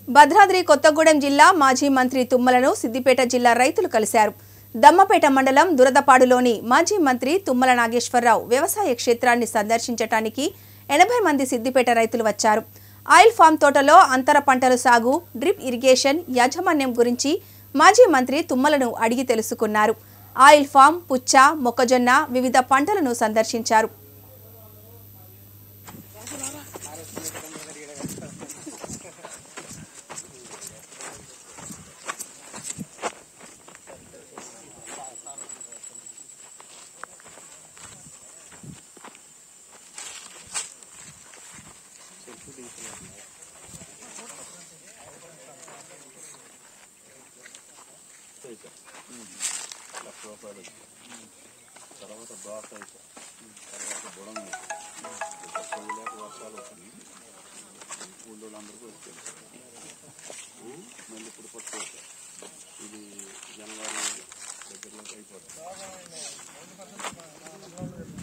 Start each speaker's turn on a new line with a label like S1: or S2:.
S1: భద్రాద్రి కొత్తగూడెం జిల్లా మాజీ మంత్రి తుమ్మలను సిద్దిపేట జిల్లా రైతులు కలిశారు దమ్మపేట మండలం దురదపాడులోని మాజీ మంత్రి తుమ్మల నాగేశ్వరరావు వ్యవసాయ క్షేత్రాన్ని సందర్శించటానికి ఎనభై మంది సిద్దిపేట రైతులు వచ్చారు ఆయిల్ ఫామ్ తోటలో అంతర పంటల సాగు డ్రిప్ ఇరిగేషన్ యాజమాన్యం గురించి మాజీ మంత్రి తుమ్మలను అడిగి తెలుసుకున్నారు ఆయిల్ ఫామ్ పుచ్చ మొక్కజొన్న వివిధ పంటలను సందర్శించారు
S2: తర్వాత దోస అయితే తర్వాత బుడంగి లేక వర్షాలు వచ్చినాయి ఊళ్ళో అందరికీ వచ్చాయి మళ్ళీ ఇప్పుడు పట్టు ఇది జనవరి దగ్గరలోకి అయిపోతుంది